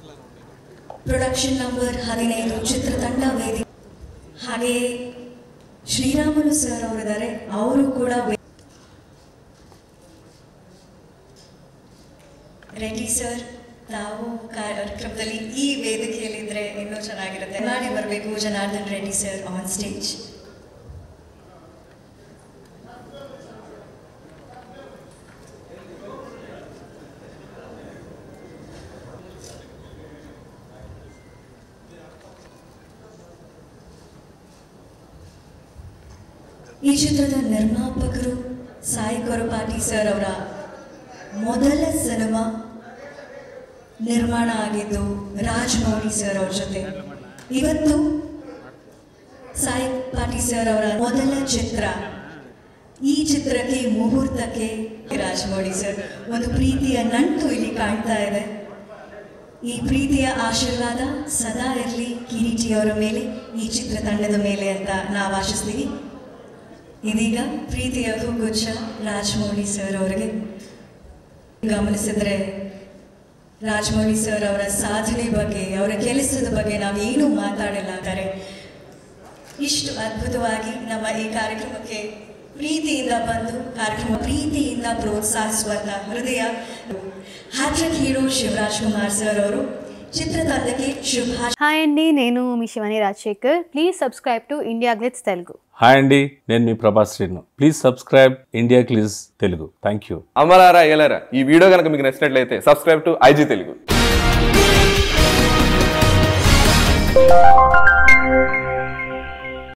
production number ಹದಿನೈದು ಚಿತ್ರತಂಡ ವೇದಿ ಹಾಗೆಯೇ ಶ್ರೀರಾಮುಲು ಸರ್ ಅವರಿದ್ದಾರೆ ಅವರು ಕೂಡ ವೇ- ರೆಡ್ಡಿ ಸರ್ ತಾವು ಕಾರ್ಯಕ್ರಮದಲ್ಲಿ ಈ ವೇದಿಕೆಯಲ್ಲಿದ್ದರೆ ಇನ್ನೂ ಚೆನ್ನಾಗಿರುತ್ತೆ ಮಾಡಿ ಬರಬೇಕು Janardhan Reddy sir on stage ಈ ಚಿತ್ರದ ನಿರ್ಮಾಪಕರು ಸಾಯಿ ಕೊರಪಾಟಿ ಸರ್ ಅವರ ಮೊದಲ ಸಿನಿಮಾ ನಿರ್ಮಾಣ ಆಗಿದ್ದು ರಾಜ್ ಮೌಳಿ ಸರ್ ಅವ್ರ ಜೊತೆ ಇವತ್ತು ಸಾಯಿ ಪಾಟಿ ಸರ್ ಅವರ ಮೊದಲ ಚಿತ್ರ ಈ ಚಿತ್ರಕ್ಕೆ ಮುಹೂರ್ತಕ್ಕೆ ರಾಜಮೌಳಿ ಸರ್ ಒಂದು ಪ್ರೀತಿಯ ನಂಟು ಇಲ್ಲಿ ಕಾಣ್ತಾ ಇದೆ ಈ ಪ್ರೀತಿಯ ಆಶೀರ್ವಾದ ಸದಾ ಇರಲಿ ಕಿರೀಟಿಯವರ ಮೇಲೆ ಈ ಚಿತ್ರತಂಡದ ಮೇಲೆ ಅಂತ ನಾವು ಆಶಿಸ್ತೀವಿ ಇದೀಗ ಪ್ರೀತಿಯ ಹೂಗುಚ್ಛ ರಾಜಮೌಳಿ ಸರ್ ಅವರಿಗೆ ಗಮನಿಸಿದ್ರೆ ರಾಜಮೌಳಿ ಸರ್ ಅವರ ಸಾಧನೆ ಬಗ್ಗೆ ಅವರ ಕೆಲಸದ ಬಗ್ಗೆ ನಾವೇನು ಮಾತಾಡಿಲ್ಲ ಅಂದರೆ ಇಷ್ಟು ಅದ್ಭುತವಾಗಿ ನಮ್ಮ ಈ ಕಾರ್ಯಕ್ರಮಕ್ಕೆ ಪ್ರೀತಿಯಿಂದ ಬಂದು ಕಾರ್ಯಕ್ರಮ ಪ್ರೀತಿಯಿಂದ ಪ್ರೋತ್ಸಾಹಿಸುವಂತ ಹೃದಯ hat trick hero Shivaraj Kumar sir ಅವರು ಚಿತ್ರತಂಡಕ್ಕೆ ಶುಭಾಶಯ హాయ్ అండి నేను మీ Shivani Rajasekhar please subscribe to India Glitz Telugu hi అండి నేను మీ Prabhas Srinu please subscribe India Glitz Telugu thank you అమలారా ఎలారా ఈ వీడియో కనుక మీకు నచ్చినట్లయితే సబ్స్క్రైబ్ టు ఐజీ తెలుగు